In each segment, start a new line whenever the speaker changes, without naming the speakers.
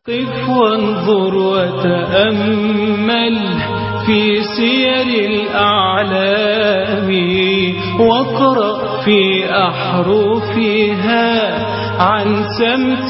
قف وانظر وتأمل في سير الأعلام واقرأ في أحرفها عن سمت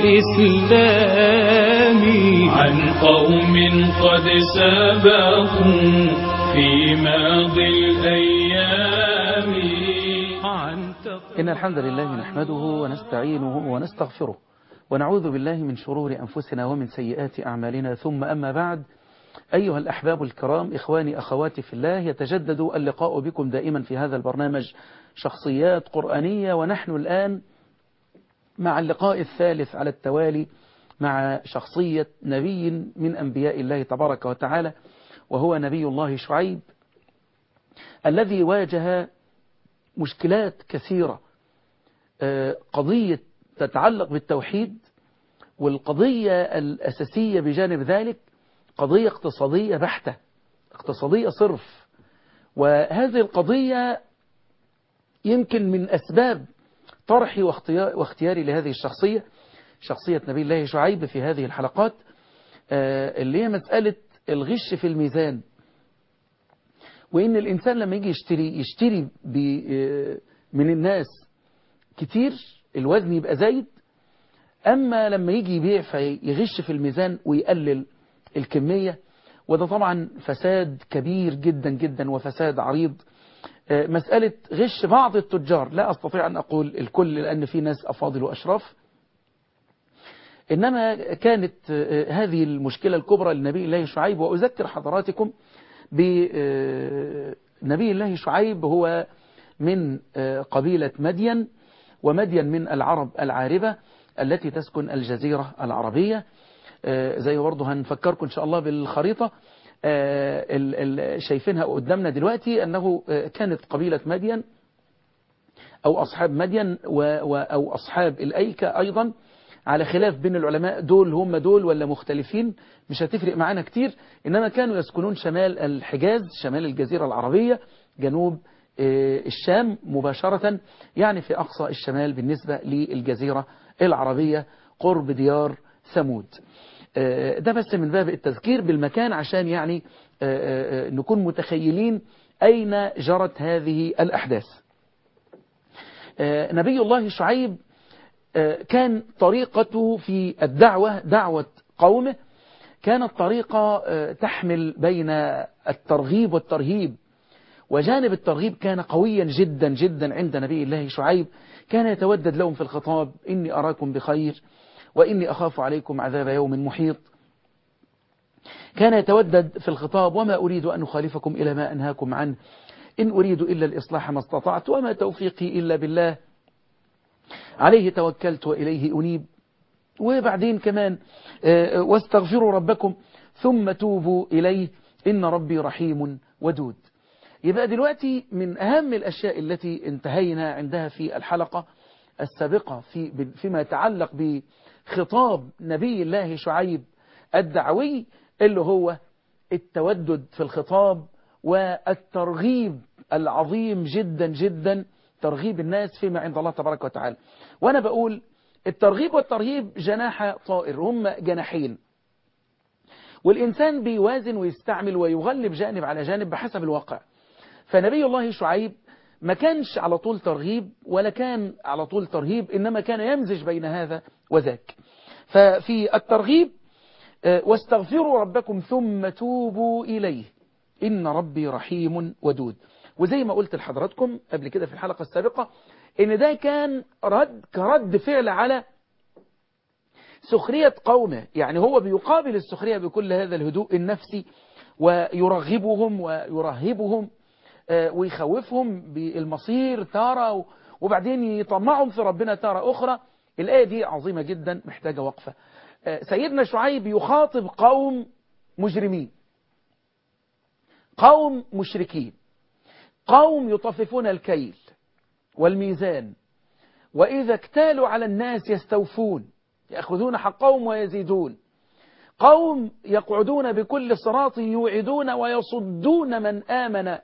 الإسلام عن قوم قد سبقوا في ماضي الأيام عن
إن الحمد لله نحمده ونستعينه ونستغفره ونعوذ بالله من شرور أنفسنا ومن سيئات أعمالنا ثم أما بعد أيها الأحباب الكرام إخواني أخواتي في الله يتجدد اللقاء بكم دائما في هذا البرنامج شخصيات قرآنية ونحن الآن مع اللقاء الثالث على التوالي مع شخصية نبي من أنبياء الله تبارك وتعالى وهو نبي الله شعيب الذي واجه مشكلات كثيرة قضية تتعلق بالتوحيد والقضية الأساسية بجانب ذلك قضية اقتصادية بحتة اقتصادية صرف وهذه القضية يمكن من أسباب طرحي واختياري لهذه الشخصية شخصية نبي الله شعيب في هذه الحلقات اللي هي مسألة الغش في الميزان وإن الإنسان لما يجي يشتري يشتري من الناس كتير الوزن يبقى زايد أما لما يجي يبيع فيغش في الميزان ويقلل الكمية وده طبعا فساد كبير جدا جدا وفساد عريض مسألة غش بعض التجار لا أستطيع أن أقول الكل لأن في ناس أفاضل وأشراف إنما كانت هذه المشكلة الكبرى لنبي الله شعيب وأذكر حضراتكم بنبي الله شعيب هو من قبيلة مدين ومدين من العرب العاربة التي تسكن الجزيرة العربية زي برضه هنفكركم إن شاء الله بالخريطة شايفينها قدامنا دلوقتي أنه كانت قبيلة مدين أو أصحاب مدين أو أصحاب الأيكة أيضا على خلاف بين العلماء دول هم دول ولا مختلفين مش هتفرق معانا كتير إنما كانوا يسكنون شمال الحجاز شمال الجزيرة العربية جنوب الشام مباشرة يعني في أقصى الشمال بالنسبة للجزيرة العربية قرب ديار ثمود ده بس من باب التذكير بالمكان عشان يعني نكون متخيلين أين جرت هذه الأحداث نبي الله شعيب كان طريقته في الدعوة دعوة قومه كانت طريقة تحمل بين الترغيب والترهيب وجانب الترغيب كان قويا جدا جدا عند نبي الله شعيب كان يتودد لهم في الخطاب إني أراكم بخير وإني أخاف عليكم عذاب يوم محيط كان يتودد في الخطاب وما أريد أن أخالفكم إلى ما أنهاكم عنه إن أريد إلا الإصلاح ما استطعت وما توفيقي إلا بالله عليه توكلت وإليه أنيب وبعدين كمان واستغفروا ربكم ثم توبوا إليه إن ربي رحيم ودود يبقى دلوقتي من أهم الأشياء التي انتهينا عندها في الحلقة السابقة في فيما يتعلق بخطاب نبي الله شعيب الدعوي اللي هو التودد في الخطاب والترغيب العظيم جدا جدا ترغيب الناس فيما عند الله تبارك وتعالى وأنا بقول الترغيب والترهيب جناح طائر هم جناحين والإنسان بيوازن ويستعمل ويغلب جانب على جانب بحسب الواقع فنبي الله شعيب ما كانش على طول ترغيب ولا كان على طول ترهيب إنما كان يمزج بين هذا وذاك ففي الترغيب واستغفروا ربكم ثم توبوا إليه إن ربي رحيم ودود وزي ما قلت لحضراتكم قبل كده في الحلقة السابقة إن ده كان رد كرد فعل على سخرية قومه يعني هو بيقابل السخرية بكل هذا الهدوء النفسي ويرغبهم ويرهبهم ويخوفهم بالمصير تارة وبعدين يطمعهم في ربنا تارة أخرى الآية دي عظيمة جدا محتاجة وقفة سيدنا شعيب يخاطب قوم مجرمين قوم مشركين قوم يطففون الكيل والميزان وإذا اكتالوا على الناس يستوفون يأخذون حقهم ويزيدون قوم يقعدون بكل صراط يوعدون ويصدون من آمن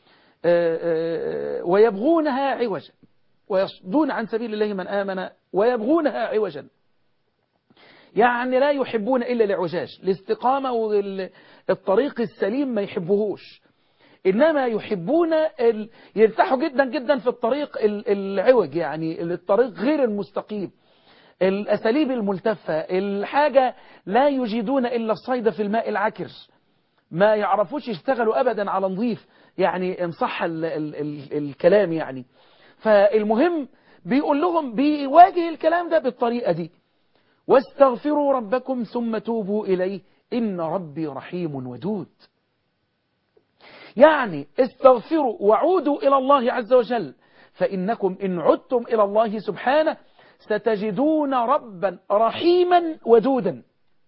ويبغونها عوجا ويصدون عن سبيل الله من آمن ويبغونها عوجا يعني لا يحبون إلا العجاج الاستقامة والطريق السليم ما يحبوهوش إنما يحبون ال... يرتاحوا جدا جدا في الطريق العوج يعني الطريق غير المستقيم الأساليب الملتفة الحاجة لا يجدون إلا الصيد في الماء العكر ما يعرفوش يشتغلوا أبدا على نظيف يعني انصح ال ال ال الكلام يعني فالمهم بيقول لهم بيواجه الكلام ده بالطريقة دي واستغفروا ربكم ثم توبوا إليه إن ربي رحيم ودود يعني استغفروا وعودوا إلى الله عز وجل فإنكم إن عدتم إلى الله سبحانه ستجدون ربا رحيما ودودا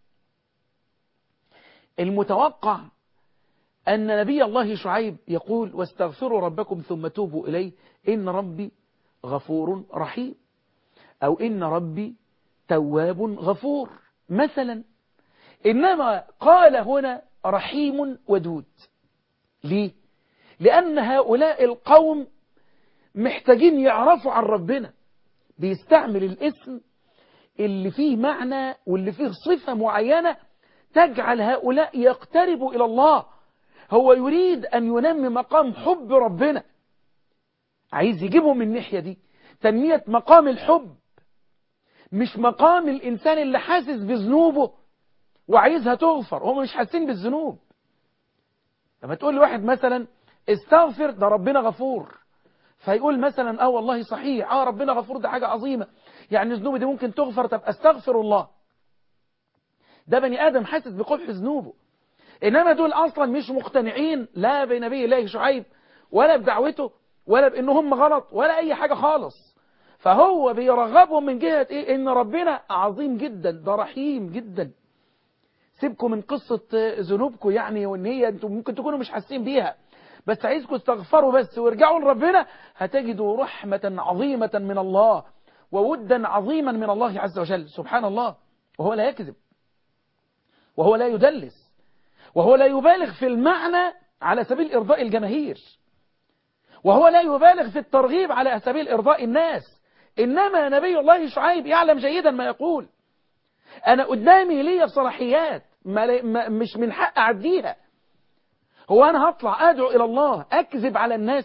المتوقع أن نبي الله شعيب يقول واستغفروا ربكم ثم توبوا إليه إن ربي غفور رحيم أو إن ربي تواب غفور مثلا إنما قال هنا رحيم ودود ليه؟ لأن هؤلاء القوم محتاجين يعرفوا عن ربنا بيستعمل الاسم اللي فيه معنى واللي فيه صفة معينة تجعل هؤلاء يقتربوا إلى الله هو يريد أن ينمي مقام حب ربنا عايز يجيبهم من الناحية دي تنمية مقام الحب مش مقام الإنسان اللي حاسس بذنوبه وعايزها تغفر هم مش حاسين بالذنوب لما تقول لواحد مثلا استغفر ده ربنا غفور فيقول مثلا اه والله صحيح اه ربنا غفور ده حاجة عظيمة يعني ذنوبي دي ممكن تغفر طب استغفر الله ده بني آدم حاسس بقبح ذنوبه إنما دول أصلا مش مقتنعين لا بنبي الله شعيب ولا بدعوته ولا بأنهم غلط ولا أي حاجة خالص فهو بيرغبهم من جهة إيه إن ربنا عظيم جدا ده رحيم جدا سيبكم من قصة ذنوبكم يعني وإن هي أنتم ممكن تكونوا مش حاسين بيها بس عايزكم تستغفروا بس وارجعوا لربنا هتجدوا رحمة عظيمة من الله وودا عظيما من الله عز وجل سبحان الله وهو لا يكذب وهو لا يدلس وهو لا يبالغ في المعنى على سبيل إرضاء الجماهير وهو لا يبالغ في الترغيب على سبيل إرضاء الناس إنما نبي الله شعيب يعلم جيدا ما يقول أنا قدامي لي صلاحيات ما ما مش من حق أعديها هو أنا هطلع أدعو إلى الله أكذب على الناس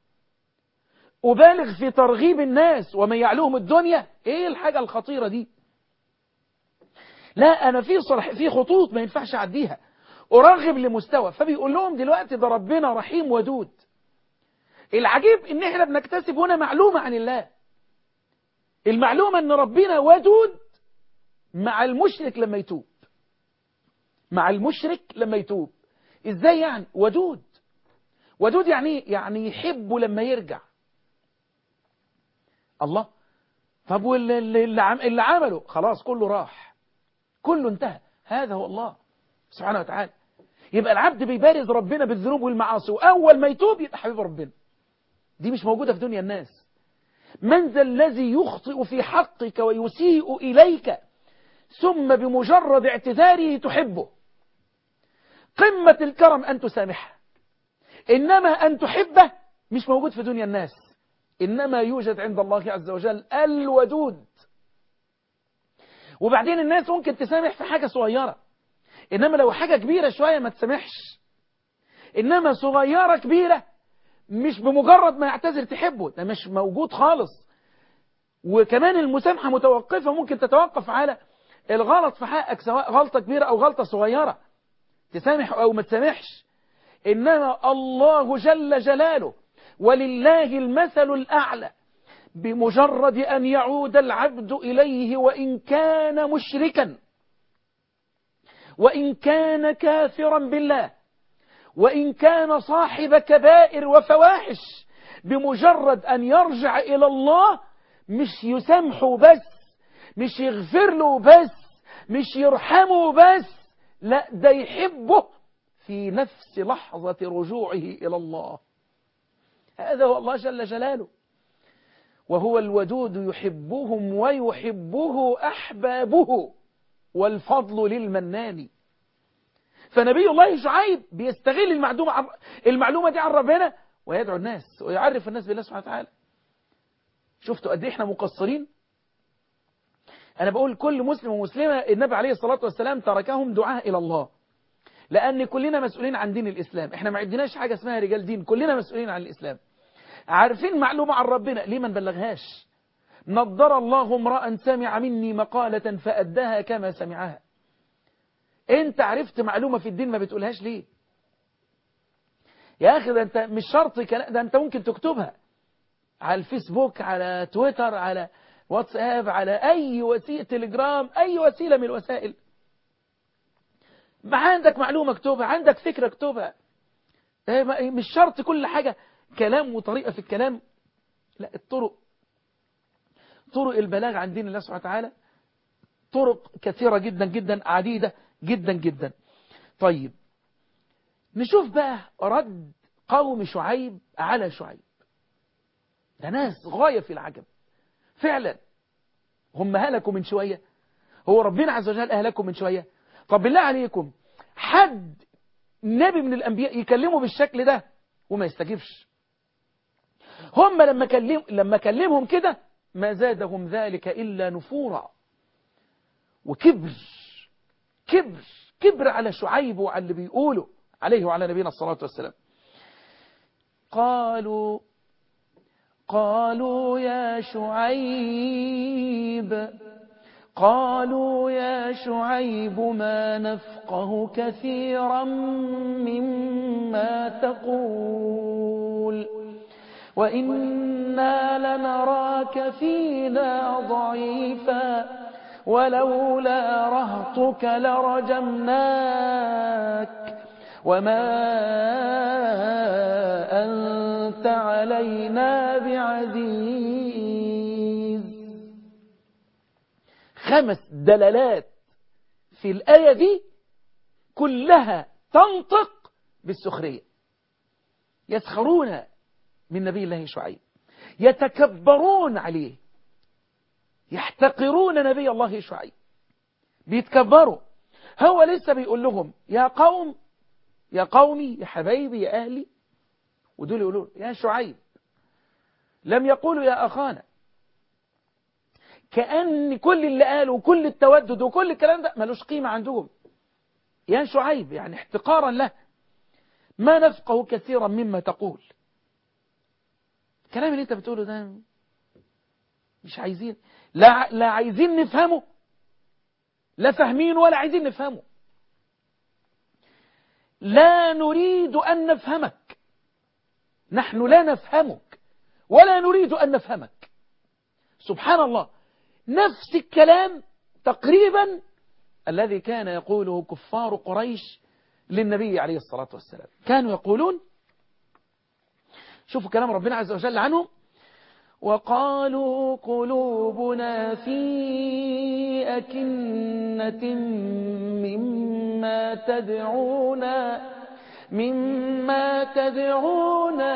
أبالغ في ترغيب الناس ومن يعلوهم الدنيا إيه الحاجة الخطيرة دي لا أنا في صلاح في خطوط ما ينفعش أعديها أرغب لمستوى فبيقول لهم دلوقتي ده ربنا رحيم ودود العجيب ان احنا بنكتسب هنا معلومة عن الله المعلومة ان ربنا ودود مع المشرك لما يتوب مع المشرك لما يتوب ازاي يعني ودود ودود يعني يعني يحبه لما يرجع الله طب واللي اللي عمله خلاص كله راح كله انتهى هذا هو الله سبحانه وتعالى يبقى العبد بيبارز ربنا بالذنوب والمعاصي وأول ما يتوب يبقى حبيب ربنا دي مش موجودة في دنيا الناس من ذا الذي يخطئ في حقك ويسيء إليك ثم بمجرد اعتذاره تحبه قمة الكرم أن تسامحه إنما أن تحبه مش موجود في دنيا الناس إنما يوجد عند الله عز وجل الودود وبعدين الناس ممكن تسامح في حاجة صغيرة إنما لو حاجة كبيرة شوية ما تسامحش إنما صغيرة كبيرة مش بمجرد ما يعتذر تحبه ده مش موجود خالص وكمان المسامحة متوقفة ممكن تتوقف على الغلط في حقك سواء غلطة كبيرة أو غلطة صغيرة تسامح أو ما تسامحش إنما الله جل جلاله ولله المثل الأعلى بمجرد أن يعود العبد إليه وإن كان مشركا وإن كان كافرا بالله وإن كان صاحب كبائر وفواحش بمجرد أن يرجع إلى الله مش يسامحه بس مش يغفر له بس مش يرحمه بس لا ده يحبه في نفس لحظة رجوعه إلى الله هذا هو الله جل جلاله وهو الودود يحبهم ويحبه أحبابه والفضل للمنان فنبي الله شعيب بيستغل المعلومة, عن المعلومة دي عن ربنا ويدعو الناس ويعرف الناس بالله سبحانه وتعالى شفتوا قد ايه احنا مقصرين أنا بقول كل مسلم ومسلمة النبي عليه الصلاة والسلام تركهم دعاء إلى الله لأن كلنا مسؤولين عن دين الإسلام احنا ما عندناش حاجة اسمها رجال دين كلنا مسؤولين عن الإسلام عارفين معلومة عن ربنا ليه ما نبلغهاش نضر الله امرأ سمع مني مقالة فأداها كما سمعها انت عرفت معلومة في الدين ما بتقولهاش ليه يا أخي ده انت مش شرط ده انت ممكن تكتبها على الفيسبوك على تويتر على واتساب على أي وسيلة تليجرام أي وسيلة من الوسائل ما عندك معلومة اكتبها عندك فكرة اكتبها مش شرط كل حاجة كلام وطريقة في الكلام لا الطرق طرق البلاغ عن دين الله سبحانه وتعالى طرق كثيرة جدا جدا عديدة جدا جدا طيب نشوف بقى رد قوم شعيب على شعيب ده ناس غاية في العجب فعلا هم هلكوا من شوية هو ربنا عز وجل أهلكوا من شوية طب بالله عليكم حد نبي من الأنبياء يكلمه بالشكل ده وما يستجيبش هم لما كلم لما كلمهم كده ما زادهم ذلك إلا نفورا وكبر كبر كبر على شعيب وعلى اللي بيقوله عليه وعلى نبينا الصلاة والسلام قالوا قالوا يا شعيب قالوا يا شعيب ما نفقه كثيرا مما تقول وإنا لنراك فينا ضعيفا ولولا رهطك لرجمناك وما أنت علينا بعزيز خمس دلالات في الآية دي كلها تنطق بالسخرية يسخرون من نبي الله شعيب يتكبرون عليه يحتقرون نبي الله شعيب بيتكبروا هو لسه بيقول لهم يا قوم يا قومي يا حبايبي يا أهلي ودول يقولون يا شعيب لم يقولوا يا أخانا كأن كل اللي قالوا وكل التودد وكل الكلام ده ملوش قيمة عندهم يا شعيب يعني احتقارا له ما نفقه كثيرا مما تقول الكلام اللي انت بتقوله ده مش عايزين لا, لا عايزين نفهمه لا فاهمين ولا عايزين نفهمه لا نريد أن نفهمك نحن لا نفهمك ولا نريد أن نفهمك سبحان الله نفس الكلام تقريبا الذي كان يقوله كفار قريش للنبي عليه الصلاة والسلام كانوا يقولون شوفوا كلام ربنا عز وجل عنهم وقالوا قلوبنا في أكنة مما تدعونا مما تدعونا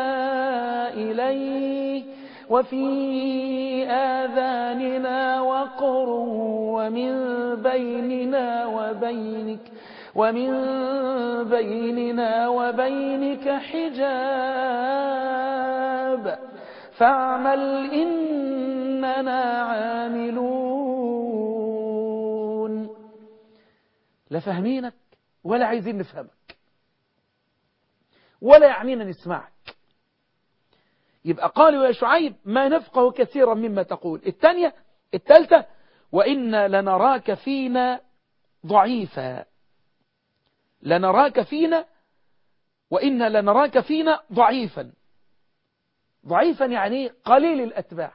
إليه وفي آذاننا وقر ومن بيننا وبينك ومن بيننا وبينك حجاب فاعمل إننا عاملون لا فاهمينك ولا عايزين نفهمك ولا يعنينا نسمعك يبقى قالوا يا شعيب ما نفقه كثيرا مما تقول الثانية الثالثة وإنا لنراك فينا ضعيفا لنراك فينا وإنا لنراك فينا ضعيفا ضعيفا يعني قليل الأتباع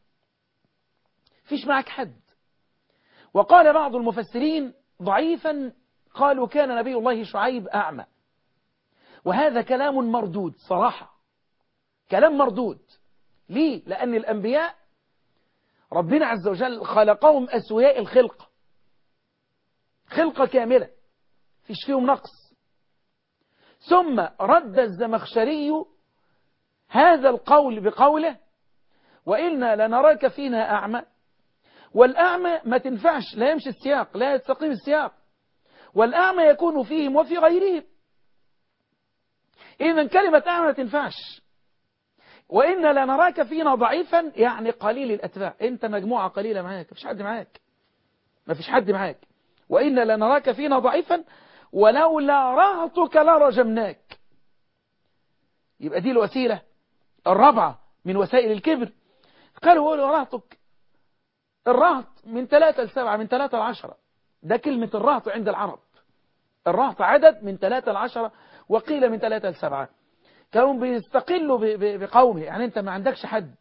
فيش معك حد وقال بعض المفسرين ضعيفا قالوا كان نبي الله شعيب أعمى وهذا كلام مردود صراحة كلام مردود ليه؟ لأن الأنبياء ربنا عز وجل خلقهم أسوياء الخلقة خلقة كاملة فيش فيهم نقص ثم رد الزمخشري هذا القول بقوله وإنا لنراك فينا أعمى والأعمى ما تنفعش لا يمشي السياق لا يستقيم السياق والأعمى يكون فيهم وفي غيرهم إذا كلمة أعمى ما تنفعش وإن لنراك فينا ضعيفا يعني قليل الأتباع أنت مجموعة قليلة معاك مفيش حد معاك مفيش حد معاك وإن لنراك فينا ضعيفا ولولا رهطك لرجمناك يبقى دي الوسيلة الرابعة من وسائل الكبر قالوا قولوا رهطك الرهط من ثلاثة لسبعة من ثلاثة لعشرة ده كلمة الرهط عند العرب الرهط عدد من ثلاثة لعشرة وقيل من ثلاثة لسبعة كانوا بيستقلوا بقومه يعني انت ما عندكش حد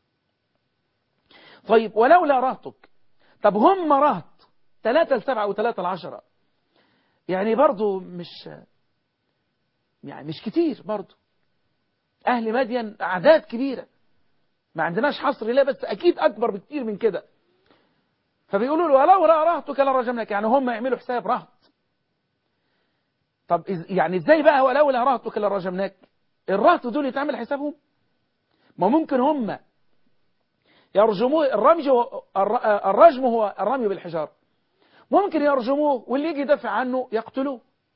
طيب ولولا رهطك طب هم رهط ثلاثة لسبعة وثلاثة لعشرة يعني برضو مش يعني مش كتير برضو أهل مدين أعداد كبيرة ما عندناش حصر ليه بس أكيد أكبر بكتير من كده فبيقولوا له ولو رهطك لرجمناك يعني هم يعملوا حساب رهط طب يعني ازاي بقى ولولا رهطك لرجمناك الرهط دول يتعمل حسابهم ما ممكن هم يرجموه الرمج هو الرجم هو الرمي بالحجار ممكن يرجموه واللي يجي يدافع عنه يقتلوه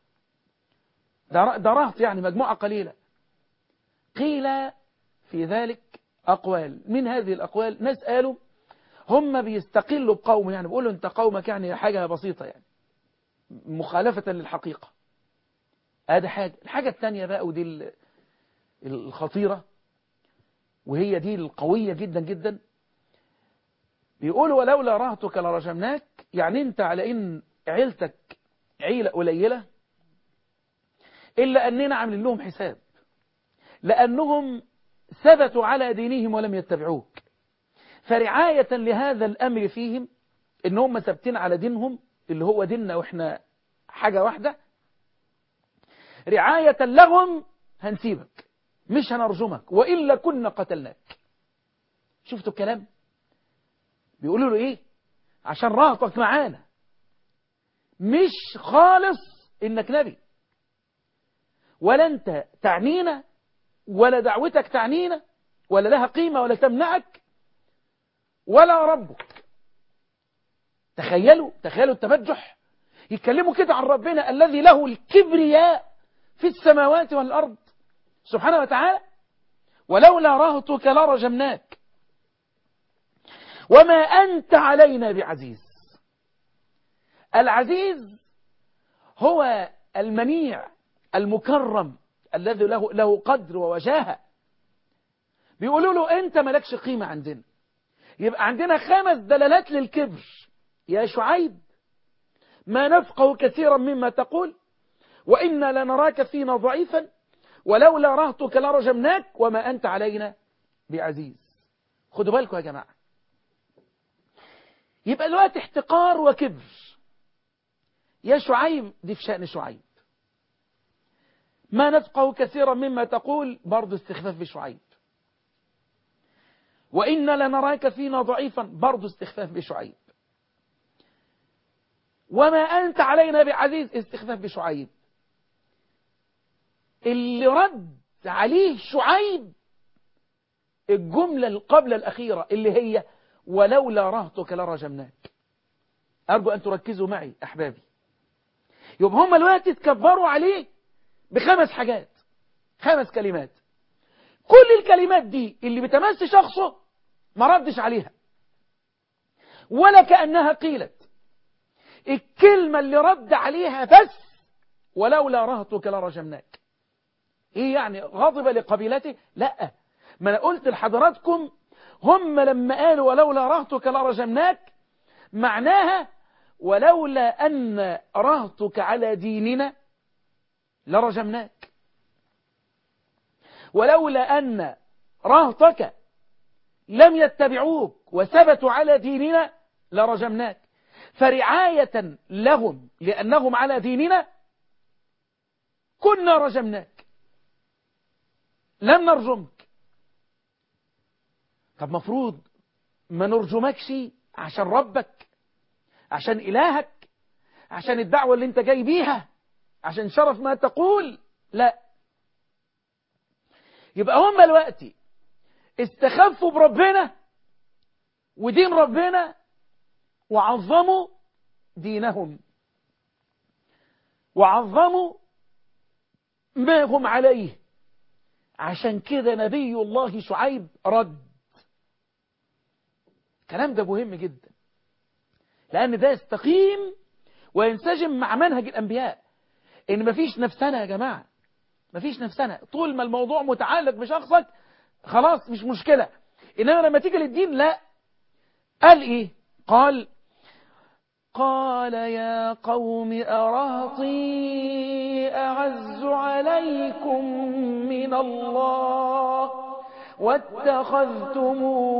ده ده رهط يعني مجموعة قليلة قيل في ذلك أقوال من هذه الأقوال ناس قالوا هم بيستقلوا بقوم يعني بيقولوا انت قومك يعني حاجة بسيطة يعني مخالفة للحقيقة هذا حاجة الحاجة الثانية بقى ودي الخطيرة وهي دي القوية جدا جدا بيقولوا ولولا رهتك لرجمناك يعني انت على ان عيلتك عيلة قليلة إلا أننا عاملين لهم حساب لأنهم ثبتوا على دينهم ولم يتبعوك فرعاية لهذا الأمر فيهم إن هم ثابتين على دينهم اللي هو ديننا وإحنا حاجة واحدة رعاية لهم هنسيبك مش هنرجمك وإلا كنا قتلناك شفتوا الكلام بيقولوا له إيه عشان رهطك معانا مش خالص إنك نبي ولا أنت تعنينا ولا دعوتك تعنينا ولا لها قيمة ولا تمنعك ولا ربك تخيلوا تخيلوا التبجح يتكلموا كده عن ربنا الذي له الكبرياء في السماوات والأرض سبحانه وتعالى ولولا رهتك لرجمناك وما أنت علينا بعزيز العزيز هو المنيع المكرم الذي له, له قدر ووجاهة بيقولوا له أنت ملكش قيمة عندنا يبقى عندنا خمس دلالات للكبر يا شعيب ما نفقه كثيرا مما تقول وإنا لنراك فينا ضعيفا ولولا رهتك لرجمناك وما أنت علينا بعزيز خدوا بالكم يا جماعة يبقى الوقت احتقار وكبر يا شعيب دي في شأن شعيب ما نفقه كثيرا مما تقول برضه استخفاف بشعيب وإن لنراك فينا ضعيفا برضه استخفاف بشعيب وما أنت علينا بعزيز استخفاف بشعيب اللي رد عليه شعيب الجملة قبل الأخيرة اللي هي ولولا رهتك لرجمناك أرجو أن تركزوا معي أحبابي يبقى هم الوقت اتكبروا عليه بخمس حاجات خمس كلمات كل الكلمات دي اللي بتمس شخصه ما ردش عليها ولا كأنها قيلت الكلمة اللي رد عليها بس ولولا رهتك لرجمناك ايه يعني غضب لقبيلته لا ما انا قلت لحضراتكم هم لما قالوا ولولا رهتك لرجمناك معناها ولولا أن رهتك على ديننا لرجمناك ولولا أن رهتك لم يتبعوك وثبتوا على ديننا لرجمناك فرعاية لهم لأنهم على ديننا كنا رجمناك لم نرجمك طب مفروض ما نرجمكش عشان ربك عشان إلهك عشان الدعوة اللي انت جاي بيها عشان شرف ما تقول لا يبقى هم الوقت استخفوا بربنا ودين ربنا وعظموا دينهم وعظموا ما هم عليه عشان كده نبي الله شعيب رد الكلام ده مهم جدا لأن ده يستقيم وينسجم مع منهج الأنبياء إن مفيش نفسنا يا جماعة مفيش نفسنا طول ما الموضوع متعلق بشخصك خلاص مش مشكلة إنما لما تيجي للدين لا قال إيه قال قال يا قوم أرهطي أعز عليكم من الله واتخذتموه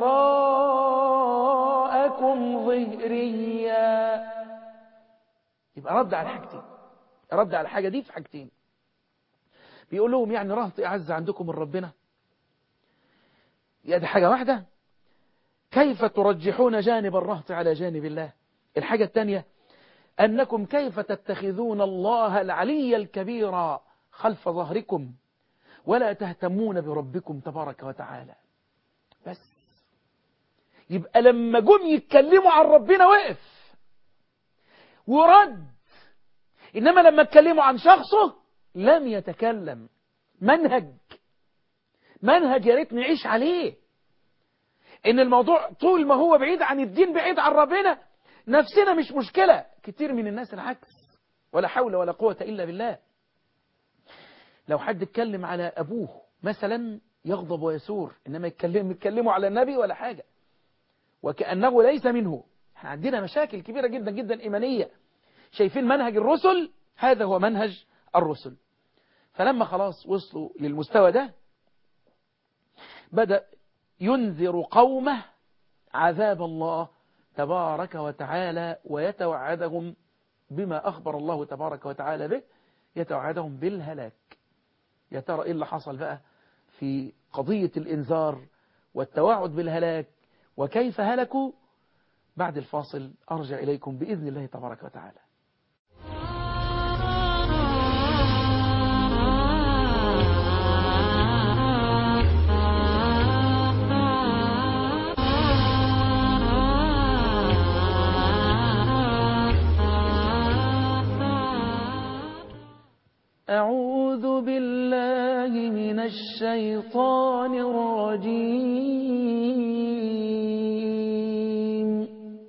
وراءكم ظهريا يبقى رد على حاجتين رد على الحاجة دي في حاجتين بيقول لهم يعني رهط أعز عندكم من ربنا يا دي حاجة واحدة كيف ترجحون جانب الرهط على جانب الله الحاجة الثانية أنكم كيف تتخذون الله العلي الكبير خلف ظهركم ولا تهتمون بربكم تبارك وتعالى بس يبقى لما جم يتكلموا عن ربنا وقف ورد إنما لما اتكلموا عن شخصه لم يتكلم منهج منهج يا ريت نعيش عليه ان الموضوع طول ما هو بعيد عن الدين بعيد عن ربنا نفسنا مش مشكلة كتير من الناس العكس ولا حول ولا قوة إلا بالله لو حد اتكلم على أبوه مثلا يغضب ويسور إنما يتكلم يتكلموا على النبي ولا حاجة وكأنه ليس منه احنا عندنا مشاكل كبيرة جدا جدا إيمانية شايفين منهج الرسل هذا هو منهج الرسل فلما خلاص وصلوا للمستوى ده بدأ ينذر قومه عذاب الله تبارك وتعالى ويتوعدهم بما أخبر الله تبارك وتعالى به يتوعدهم بالهلاك يا ترى إيه اللي حصل بقى في قضية الإنذار والتوعد بالهلاك وكيف هلكوا بعد الفاصل أرجع إليكم بإذن الله تبارك وتعالى أعوذ بالله من الشيطان الرجيم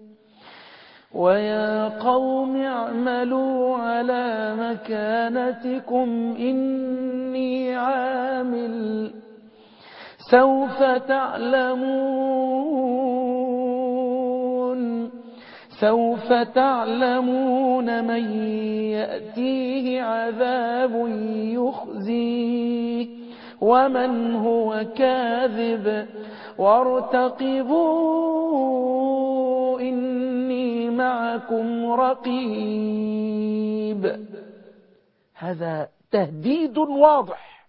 ويا قوم اعملوا على مكانتكم إني عامل سوف تعلمون سوف تعلمون من يأتيه عذاب يخزيه ومن هو كاذب وارتقبوا إني معكم رقيب هذا تهديد واضح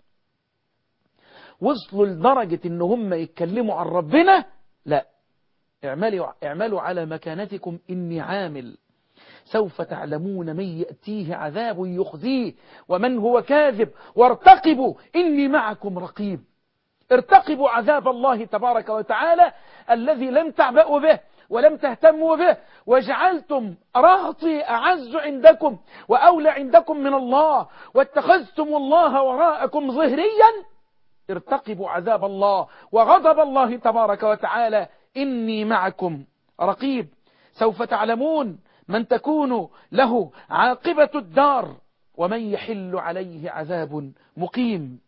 وصلوا لدرجة ان هم يتكلموا عن ربنا لا اعملوا, اعملوا على مكانتكم إني عامل سوف تعلمون من يأتيه عذاب يخزيه ومن هو كاذب وارتقبوا إني معكم رقيب ارتقبوا عذاب الله تبارك وتعالى الذي لم تعبأوا به ولم تهتموا به وجعلتم رهطي أعز عندكم وأولى عندكم من الله واتخذتم الله وراءكم ظهريا ارتقبوا عذاب الله وغضب الله تبارك وتعالى إني معكم رقيب سوف تعلمون من تكون له عاقبة الدار ومن يحل عليه عذاب مقيم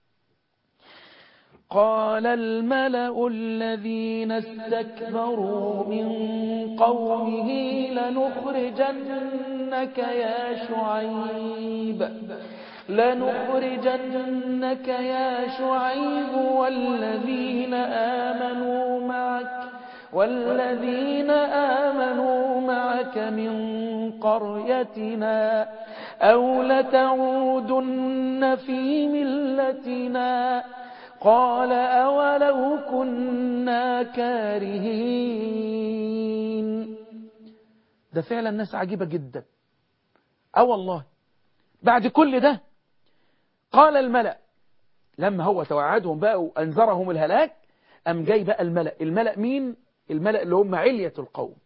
قال الملأ الذين استكبروا من قومه لنخرجنك يا شعيب لنخرجنك يا شعيب والذين آمنوا معك والذين آمنوا معك من قريتنا أو لتعودن في ملتنا قال أولو كنا كارهين ده فعلا ناس عجيبة جدا أه والله بعد كل ده قال الملأ لما هو توعدهم بقى وأنذرهم الهلاك أم جاي بقى الملأ الملأ مين الملأ اللي هم علية القوم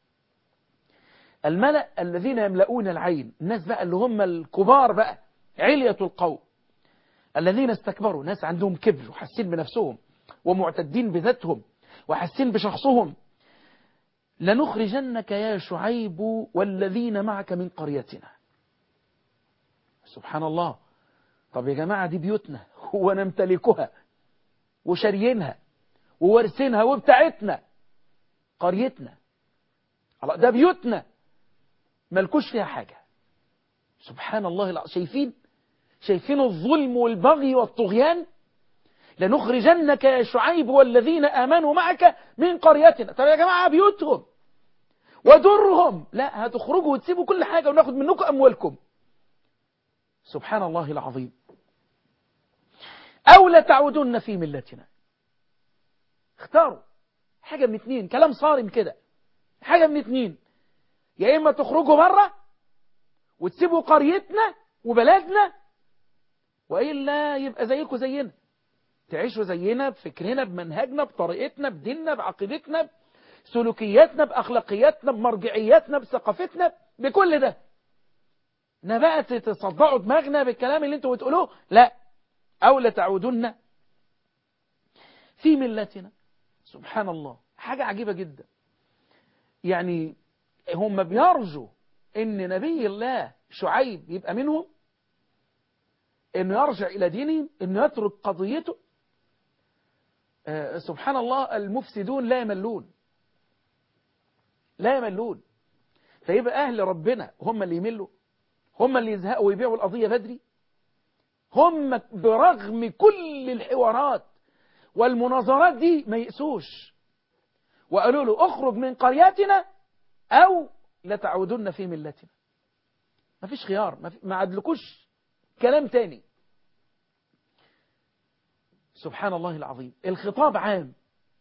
الملأ الذين يملؤون العين الناس بقى اللي هم الكبار بقى علية القوم الذين استكبروا ناس عندهم كبر وحاسين بنفسهم ومعتدين بذاتهم وحاسين بشخصهم لنخرجنك يا شعيب والذين معك من قريتنا سبحان الله طب يا جماعة دي بيوتنا ونمتلكها وشاريينها وورثينها وبتاعتنا قريتنا ده بيوتنا ملكوش فيها حاجة سبحان الله العظيم شايفين شايفين الظلم والبغي والطغيان لنخرجنك يا شعيب والذين آمنوا معك من قريتنا طب يا جماعة بيوتهم ودرهم لا هتخرجوا وتسيبوا كل حاجة وناخد منكم أموالكم سبحان الله العظيم أو لتعودن في ملتنا اختاروا حاجة من اتنين كلام صارم كده حاجة من اتنين يا إما تخرجوا بره وتسيبوا قريتنا وبلدنا وإلا يبقى زيكم زينا تعيشوا زينا بفكرنا بمنهجنا بطريقتنا بديننا بعقيدتنا بسلوكياتنا بأخلاقياتنا بمرجعياتنا بثقافتنا بكل ده إنها بقى تصدعوا دماغنا بالكلام اللي انتوا بتقولوه لا أو لتعودن في ملتنا سبحان الله حاجة عجيبة جدا يعني هم بيرجوا ان نبي الله شعيب يبقى منهم انه يرجع الى دينهم انه يترك قضيته آه سبحان الله المفسدون لا يملون لا يملون فيبقى اهل ربنا هم اللي يملوا هم اللي يزهقوا ويبيعوا القضية بدري هم برغم كل الحوارات والمناظرات دي ما يقسوش وقالوا له اخرج من قريتنا او لتعودن في ملتنا ما فيش خيار ما, ما عدلكوش كلام تاني سبحان الله العظيم الخطاب عام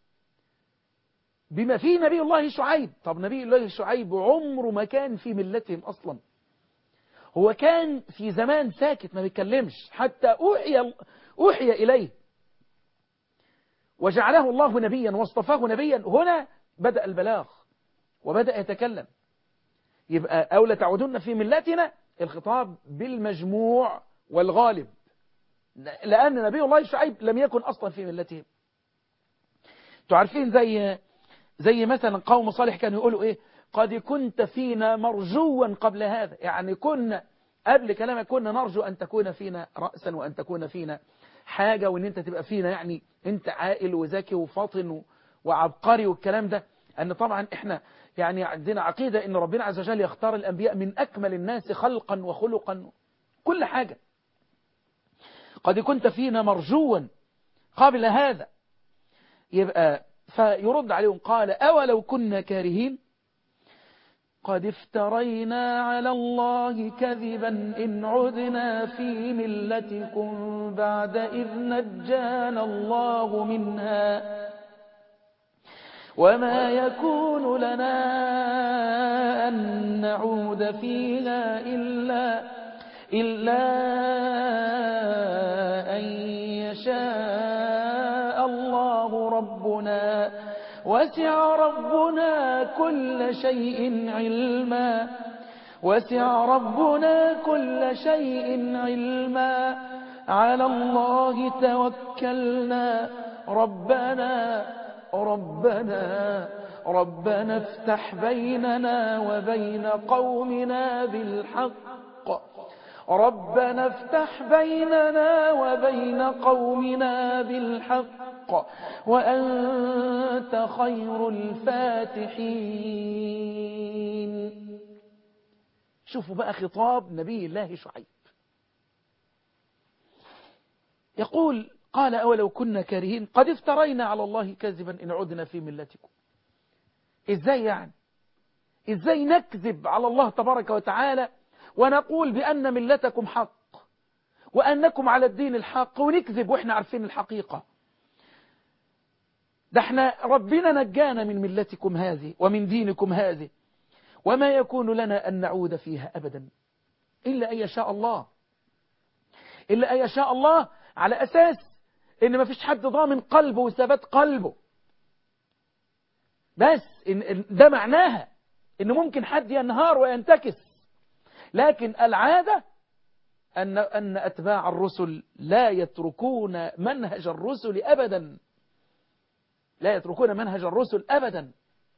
بما فيه نبي الله شعيب طب نبي الله شعيب عمره ما كان في ملتهم أصلا هو كان في زمان ساكت ما بيتكلمش حتى أوحي, أوحي إليه وجعله الله نبيا واصطفاه نبيا هنا بدأ البلاغ وبدأ يتكلم يبقى أولى تعودن في ملتنا الخطاب بالمجموع والغالب لأن نبي الله شعيب لم يكن أصلا في ملتهم تعرفين زي زي مثلا قوم صالح كانوا يقولوا إيه قد كنت فينا مرجوا قبل هذا يعني كنا قبل كلامك كنا نرجو أن تكون فينا رأسا وأن تكون فينا حاجة وأن أنت تبقى فينا يعني أنت عاقل وذكي وفاطن وعبقري والكلام ده أن طبعا إحنا يعني عندنا عقيدة أن ربنا عز وجل يختار الأنبياء من أكمل الناس خلقا وخلقا كل حاجة قد كنت فينا مرجوا قبل هذا يبقى فيرد عليهم قال أولو كنا كارهين قد افترينا على الله كذبا إن عدنا في ملتكم بعد إذ نجانا الله منها وما يكون لنا أن نعود فيها إلا إلا أن يشاء الله ربنا وسع ربنا كل شيء علما وسع ربنا كل شيء علما على الله توكلنا ربنا ربنا ربنا افتح بيننا وبين قومنا بالحق ربنا افتح بيننا وبين قومنا بالحق وأنت خير الفاتحين شوفوا بقى خطاب نبي الله شعيب يقول قال أولو كنا كارهين قد افترينا على الله كذبا إن عدنا في ملتكم إزاي يعني إزاي نكذب على الله تبارك وتعالى ونقول بأن ملتكم حق وأنكم على الدين الحق ونكذب وإحنا عارفين الحقيقة ده احنا ربنا نجانا من ملتكم هذه ومن دينكم هذه وما يكون لنا أن نعود فيها أبدا إلا أن يشاء الله إلا أن يشاء الله على أساس إن ما فيش حد ضامن قلبه وثبات قلبه بس إن ده معناها إن ممكن حد ينهار وينتكس لكن العادة أن, أن أتباع الرسل لا يتركون منهج الرسل أبدا لا يتركون منهج الرسل أبدا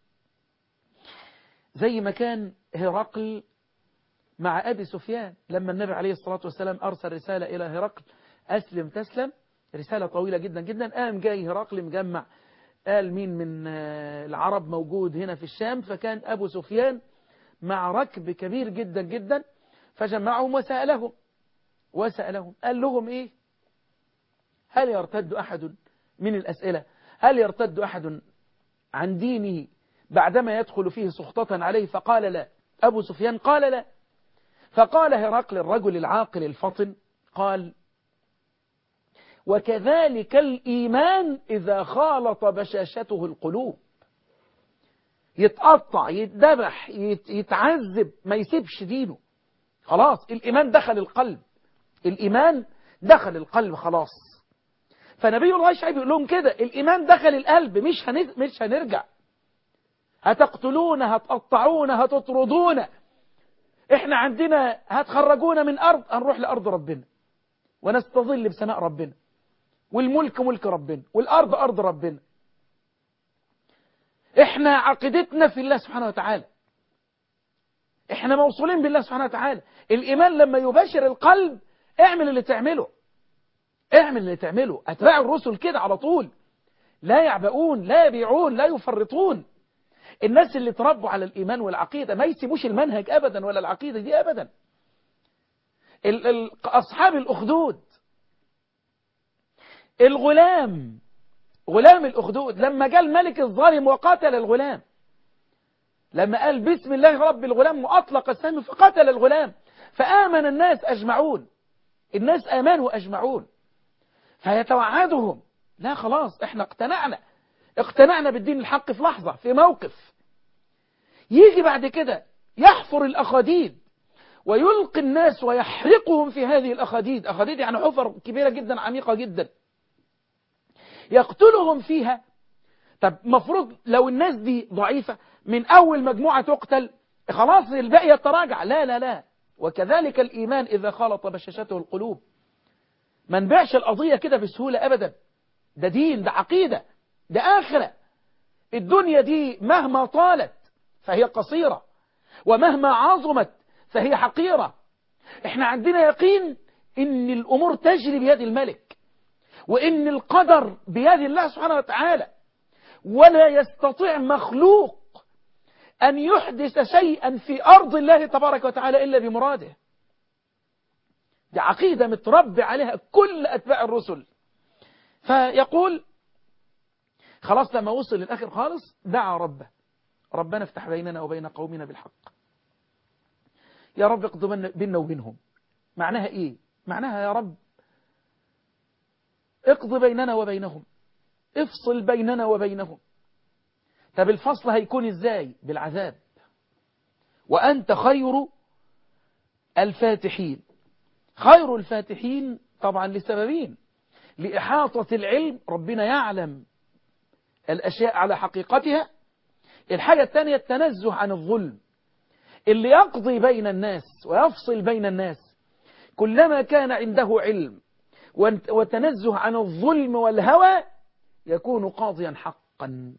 زي ما كان هرقل مع أبي سفيان لما النبي عليه الصلاة والسلام أرسل رسالة إلى هرقل أسلم تسلم رسالة طويلة جدا جدا قام جاي هرقل مجمع قال مين من العرب موجود هنا في الشام فكان أبو سفيان مع ركب كبير جدا جدا فجمعهم وسألهم وسألهم قال لهم إيه هل يرتد أحد من الأسئلة هل يرتد أحد عن دينه بعدما يدخل فيه سخطة عليه فقال لا أبو سفيان قال لا فقال هرقل الرجل العاقل الفطن قال وكذلك الإيمان إذا خالط بشاشته القلوب يتقطع يتذبح يتعذب ما يسيبش دينه خلاص الإيمان دخل القلب الإيمان دخل القلب خلاص فنبي الله شعيب يقول لهم كده الإيمان دخل القلب مش مش هنرجع هتقتلون هتقطعون هتطردون احنا عندنا هتخرجونا من أرض هنروح لأرض ربنا ونستظل بسماء ربنا والملك ملك ربنا والأرض أرض ربنا احنا عقيدتنا في الله سبحانه وتعالى احنا موصولين بالله سبحانه وتعالى الإيمان لما يباشر القلب اعمل اللي تعمله اعمل اللي تعمله أتباع الرسل كده على طول لا يعبؤون لا يبيعون لا يفرطون الناس اللي تربوا على الإيمان والعقيدة ما يسيبوش المنهج أبدا ولا العقيدة دي أبدا ال ال أصحاب الأخدود الغلام غلام الأخدود لما جاء الملك الظالم وقتل الغلام لما قال بسم الله رب الغلام وأطلق السهم فقتل الغلام فآمن الناس أجمعون الناس آمنوا أجمعون فيتوعدهم لا خلاص احنا اقتنعنا اقتنعنا بالدين الحق في لحظة في موقف يجي بعد كده يحفر الأخاديد ويلقي الناس ويحرقهم في هذه الأخاديد أخاديد يعني حفر كبيرة جدا عميقة جدا يقتلهم فيها طب مفروض لو الناس دي ضعيفة من أول مجموعة تقتل خلاص الباقي يتراجع لا لا لا وكذلك الإيمان إذا خالط بشاشته القلوب ما نبيعش القضية كده بسهولة أبدا ده دين ده عقيدة ده آخرة الدنيا دي مهما طالت فهي قصيرة ومهما عظمت فهي حقيرة احنا عندنا يقين ان الأمور تجري بيد الملك وان القدر بيد الله سبحانه وتعالى ولا يستطيع مخلوق أن يحدث شيئا في أرض الله تبارك وتعالى إلا بمراده دي عقيدة متربي عليها كل أتباع الرسل فيقول خلاص لما وصل للآخر خالص دعا ربه ربنا افتح بيننا وبين قومنا بالحق يا رب اقض بيننا وبينهم معناها ايه معناها يا رب اقض بيننا وبينهم افصل بيننا وبينهم طب الفصل هيكون ازاي بالعذاب وأنت خير الفاتحين خير الفاتحين طبعا لسببين لإحاطة العلم ربنا يعلم الأشياء على حقيقتها الحاجة الثانية التنزه عن الظلم اللي يقضي بين الناس ويفصل بين الناس كلما كان عنده علم وتنزه عن الظلم والهوى يكون قاضيا حقا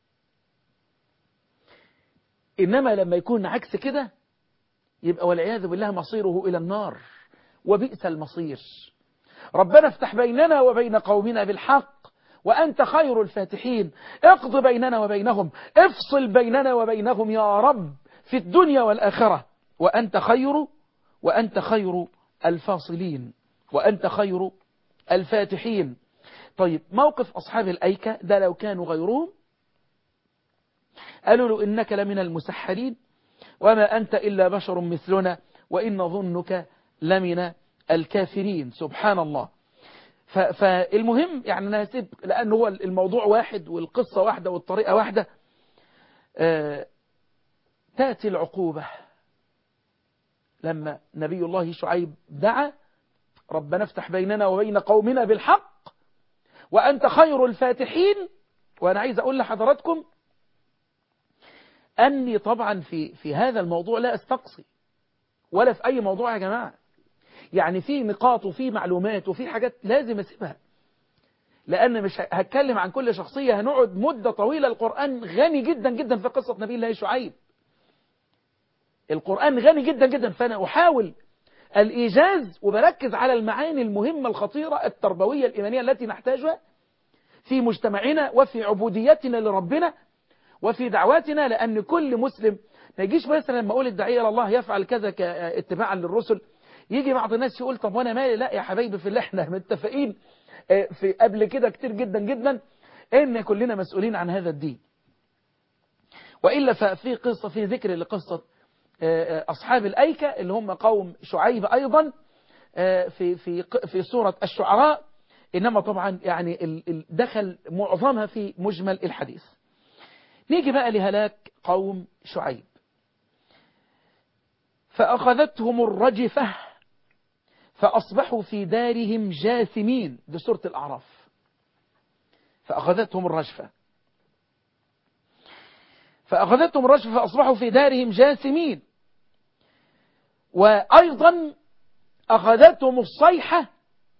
إنما لما يكون عكس كده يبقى والعياذ بالله مصيره إلى النار وبئس المصير ربنا افتح بيننا وبين قومنا بالحق وأنت خير الفاتحين اقض بيننا وبينهم افصل بيننا وبينهم يا رب في الدنيا والآخرة وأنت خير وأنت خير الفاصلين وأنت خير الفاتحين طيب موقف أصحاب الأيكة ده لو كانوا غيرهم قالوا له إنك لمن المسحرين وما أنت إلا بشر مثلنا وإن ظنك لمن الكافرين سبحان الله فالمهم يعني أنا هسيب لأن هو الموضوع واحد والقصة واحدة والطريقة واحدة تأتي العقوبة لما نبي الله شعيب دعا ربنا افتح بيننا وبين قومنا بالحق وأنت خير الفاتحين وأنا عايز أقول لحضراتكم أني طبعا في, في هذا الموضوع لا أستقصي ولا في أي موضوع يا جماعة يعني في نقاط وفي معلومات وفي حاجات لازم اسيبها لان مش هتكلم عن كل شخصية هنقعد مدة طويلة القرآن غني جدا جدا في قصة نبي الله شعيب القرآن غني جدا جدا فانا احاول الإيجاز وبركز على المعاني المهمة الخطيرة التربوية الإيمانية التي نحتاجها في مجتمعنا وفي عبوديتنا لربنا وفي دعواتنا لأن كل مسلم ما يجيش مثلا لما أقول الداعية إلى الله يفعل كذا اتباعا للرسل يجي بعض الناس يقول طب وانا مالي لا يا حبايبي في اللي احنا متفقين في قبل كده كتير جدا جدا ان كلنا مسؤولين عن هذا الدين وإلا ففي قصة في ذكر لقصة أصحاب الأيكة اللي هم قوم شعيب أيضا في في في سورة الشعراء إنما طبعا يعني دخل معظمها في مجمل الحديث نيجي بقى لهلاك قوم شعيب فأخذتهم الرجفة فأصبحوا في دارهم جاثمين دي سورة الأعراف فأخذتهم الرجفة فأخذتهم الرجفة فأصبحوا في دارهم جاثمين وأيضا أخذتهم الصيحة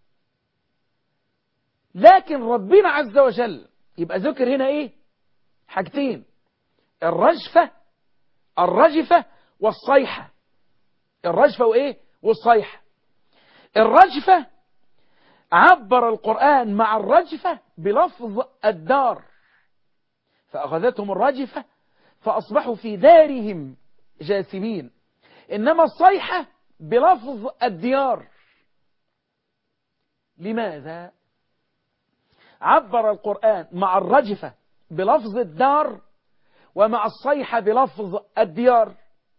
لكن ربنا عز وجل يبقى ذكر هنا إيه حاجتين الرجفة الرجفة والصيحة الرجفة وإيه والصيحة الرجفة عبر القرآن مع الرجفة بلفظ الدار فأخذتهم الرجفة فأصبحوا في دارهم جاثمين إنما الصيحة بلفظ الديار لماذا عبر القرآن مع الرجفة بلفظ الدار ومع الصيحة بلفظ الديار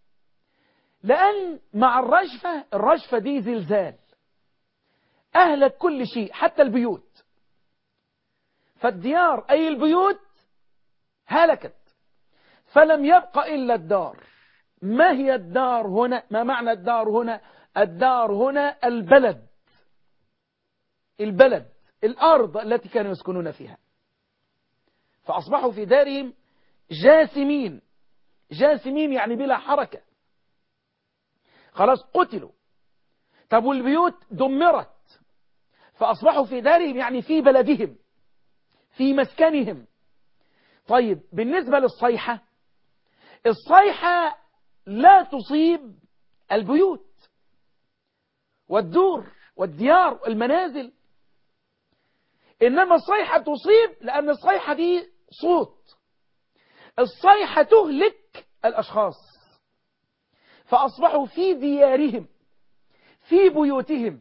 لأن مع الرجفة الرجفة دي زلزال أهلك كل شيء حتى البيوت فالديار أي البيوت هلكت فلم يبق إلا الدار ما هي الدار هنا ما معنى الدار هنا الدار هنا البلد البلد الأرض التي كانوا يسكنون فيها فأصبحوا في دارهم جاثمين جاثمين يعني بلا حركة خلاص قتلوا طب والبيوت دمرت فأصبحوا في دارهم يعني في بلدهم في مسكنهم طيب بالنسبة للصيحة الصيحة لا تصيب البيوت والدور والديار والمنازل إنما الصيحة تصيب لأن الصيحة دي صوت الصيحة تهلك الأشخاص فأصبحوا في ديارهم في بيوتهم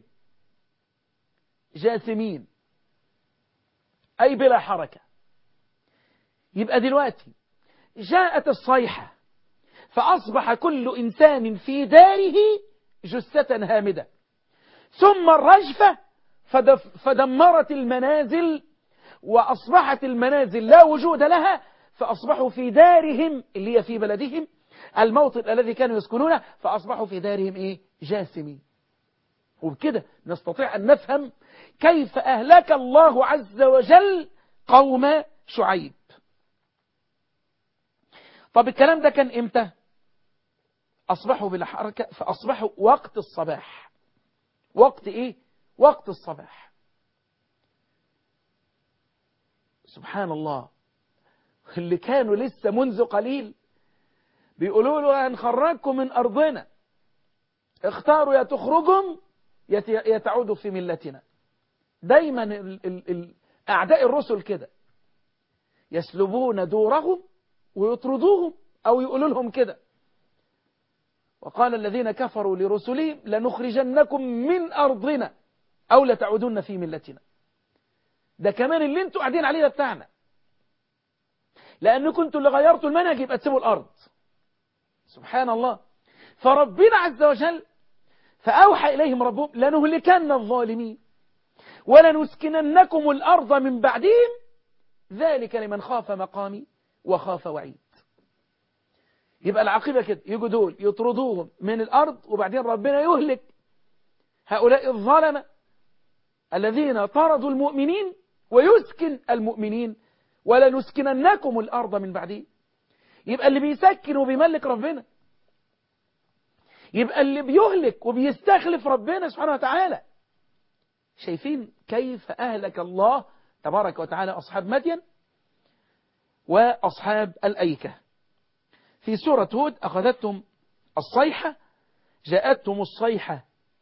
جاثمين أي بلا حركة يبقى دلوقتي جاءت الصيحة فأصبح كل إنسان في داره جثة هامدة ثم الرجفة فدمرت المنازل وأصبحت المنازل لا وجود لها فأصبحوا في دارهم اللي هي في بلدهم الموطن الذي كانوا يسكنونه فأصبحوا في دارهم إيه جاثمين وبكده نستطيع أن نفهم كيف أهلك الله عز وجل قوم شعيب طب الكلام ده كان إمتى أصبحوا بلا حركة فأصبحوا وقت الصباح وقت إيه وقت الصباح سبحان الله اللي كانوا لسه منذ قليل بيقولوا له هنخرجكم من أرضنا اختاروا يا تخرجهم يا تعودوا في ملتنا دايما ال ال ال أعداء الرسل كده يسلبون دورهم ويطردوهم أو يقولوا لهم كده وقال الذين كفروا لرسلهم لنخرجنكم من أرضنا أو لتعودن في ملتنا ده كمان اللي انتوا قاعدين عليه ده بتاعنا لأن كنتوا اللي غيرتوا المنهج يبقى تسيبوا الأرض سبحان الله فربنا عز وجل فأوحى إليهم ربهم لنهلكن الظالمين ولنسكننكم الأرض من بعدهم ذلك لمن خاف مقامي وخاف وعيد يبقى العقيبة كده يجوا دول يطردوهم من الأرض وبعدين ربنا يهلك هؤلاء الظلمة الذين طردوا المؤمنين ويسكن المؤمنين ولنسكننكم الأرض من بعدهم يبقى اللي بيسكن وبيملك ربنا يبقى اللي بيهلك وبيستخلف ربنا سبحانه وتعالى شايفين كيف أهلك الله تبارك وتعالى أصحاب مدين وأصحاب الأيكة في سورة هود أخذتهم الصيحة جاءتهم الصيحة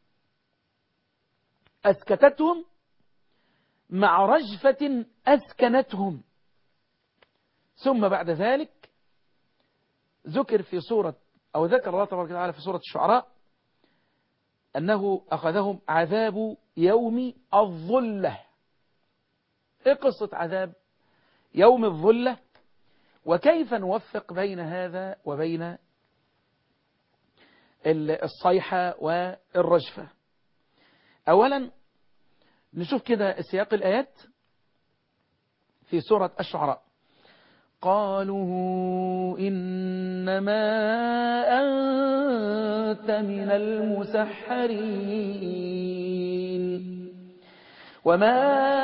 أسكتتهم مع رجفة أسكنتهم ثم بعد ذلك ذكر في سورة أو ذكر الله تبارك وتعالى في سورة الشعراء أنه أخذهم عذاب يوم الظلة إيه قصة عذاب يوم الظلة وكيف نوفق بين هذا وبين الصيحة والرجفة أولا نشوف كده سياق الآيات في سورة الشعراء قالوا إنما أنت من المسحرين وما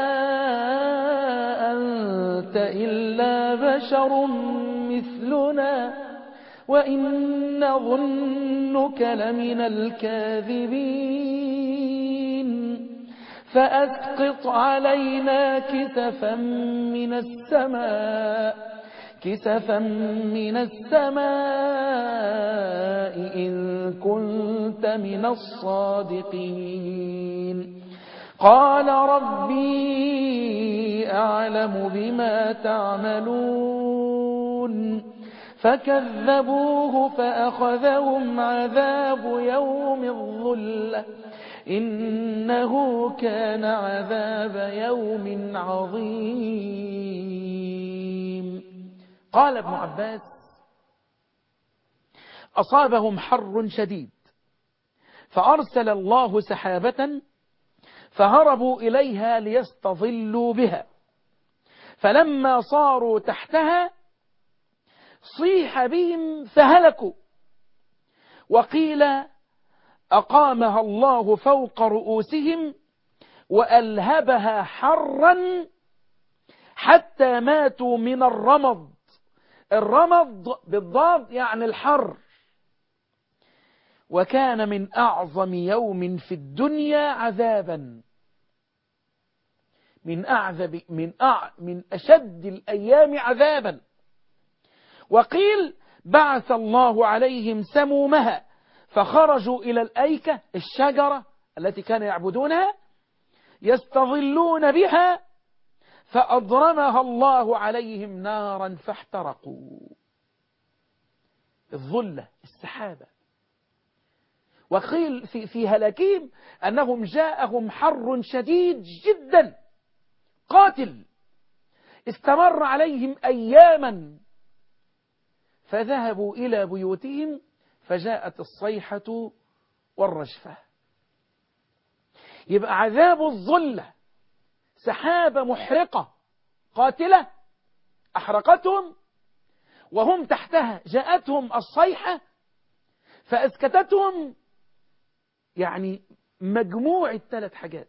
أنت إلا بشر مثلنا وإن ظنك لمن الكاذبين فأسقط علينا كسفا من السماء كسفا من السماء إن كنت من الصادقين قال ربي أعلم بما تعملون فكذبوه فأخذهم عذاب يوم الظلة إنه كان عذاب يوم عظيم قال ابن عباس أصابهم حر شديد فأرسل الله سحابة فهربوا إليها ليستظلوا بها فلما صاروا تحتها صيح بهم فهلكوا وقيل أقامها الله فوق رؤوسهم وألهبها حرا حتى ماتوا من الرمض الرمض بالضاد يعني الحر وكان من أعظم يوم في الدنيا عذابا من أعذب من أع من أشد الأيام عذابا وقيل بعث الله عليهم سمومها فخرجوا إلى الأيكة الشجرة التي كانوا يعبدونها يستظلون بها فأضرمها الله عليهم نارا فاحترقوا الظلة السحابة وقيل في, في هلاكهم أنهم جاءهم حر شديد جدا قاتل استمر عليهم أياما فذهبوا إلى بيوتهم فجاءت الصيحة والرجفة يبقى عذاب الظلة سحابة محرقة قاتلة أحرقتهم وهم تحتها جاءتهم الصيحة فأسكتتهم يعني مجموع الثلاث حاجات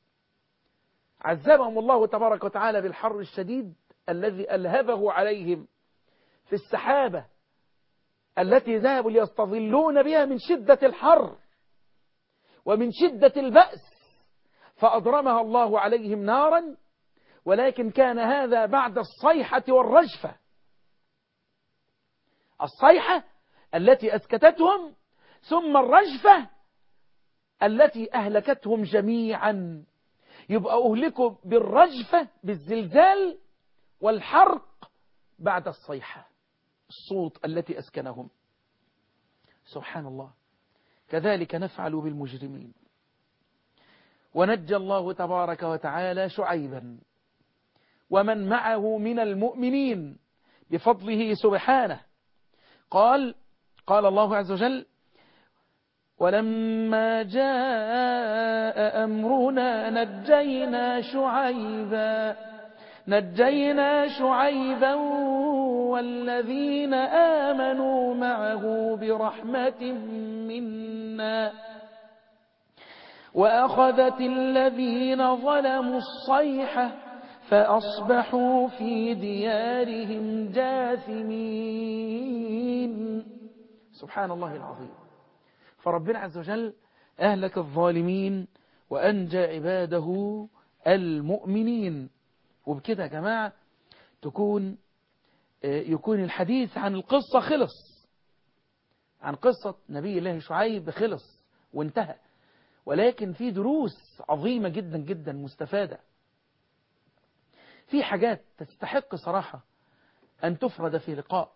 عذبهم الله تبارك وتعالى بالحر الشديد الذي ألهبه عليهم في السحابة التي ذهبوا ليستظلون بها من شدة الحر ومن شدة البأس فأضرمها الله عليهم نارا ولكن كان هذا بعد الصيحة والرجفة الصيحة التي أسكتتهم ثم الرجفة التي أهلكتهم جميعا يبقى أهلكوا بالرجفة بالزلزال والحرق بعد الصيحة الصوت التي أسكنهم سبحان الله كذلك نفعل بالمجرمين ونجى الله تبارك وتعالى شعيبا ومن معه من المؤمنين بفضله سبحانه قال قال الله عز وجل ولما جاء أمرنا نجينا شعيبا نجينا شعيبا والذين آمنوا معه برحمة منا وأخذت الذين ظلموا الصيحة فأصبحوا في ديارهم جاثمين سبحان الله العظيم فربنا عز وجل أهلك الظالمين وأنجى عباده المؤمنين وبكده يا جماعة تكون يكون الحديث عن القصة خلص عن قصة نبي الله شعيب خلص وانتهى ولكن في دروس عظيمة جدا جدا مستفادة في حاجات تستحق صراحة أن تفرد في لقاء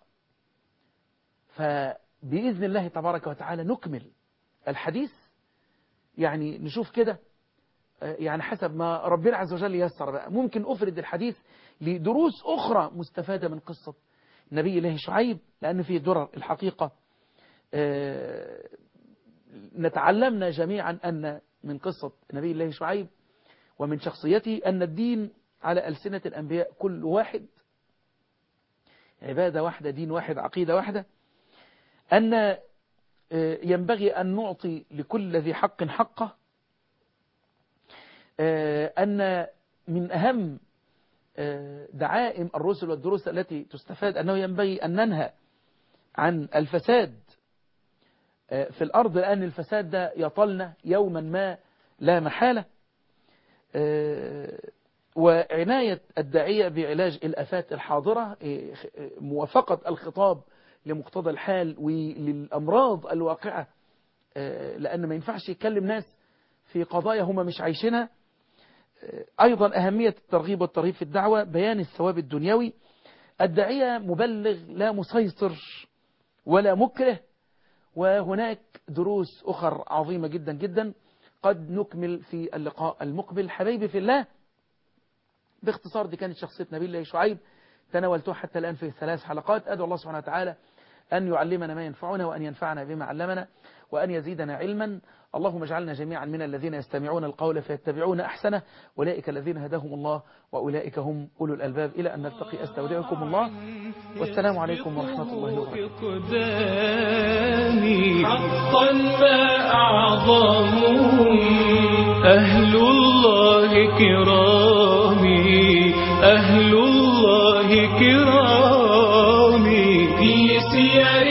فبإذن الله تبارك وتعالى نكمل الحديث يعني نشوف كده يعني حسب ما ربنا عز وجل يسر بقى ممكن أفرد الحديث لدروس أخرى مستفادة من قصة نبي الله شعيب لأن في درر الحقيقة نتعلمنا جميعا أن من قصة نبي الله شعيب ومن شخصيته أن الدين على ألسنة الأنبياء كل واحد عبادة واحدة دين واحد عقيدة واحدة أن ينبغي أن نعطي لكل ذي حق حقه أن من أهم دعائم الرسل والدروس التي تستفاد أنه ينبغي أن ننهى عن الفساد في الأرض لأن الفساد ده يطلنا يوما ما لا محالة وعناية الداعية بعلاج الأفات الحاضرة موافقة الخطاب لمقتضى الحال وللأمراض الواقعة لأن ما ينفعش يكلم ناس في قضايا هم مش عايشينها أيضا أهمية الترغيب والترهيب في الدعوة بيان الثواب الدنيوي الداعية مبلغ لا مسيطر ولا مكره وهناك دروس أخر عظيمة جدا جدا قد نكمل في اللقاء المقبل حبيبي في الله باختصار دي كانت شخصية نبي الله شعيب تناولتها حتى الآن في ثلاث حلقات أدعو الله سبحانه وتعالى أن يعلمنا ما ينفعنا وأن ينفعنا بما علمنا وأن يزيدنا علما اللهم اجعلنا جميعا من الذين يستمعون القول فيتبعون أحسنه أولئك الذين هداهم الله وأولئك هم أولو الألباب إلى أن نلتقي أستودعكم الله والسلام عليكم ورحمة الله وبركاته
حقا ما أعظمهم أهل الله كرامي أهل الله كرامي في سياق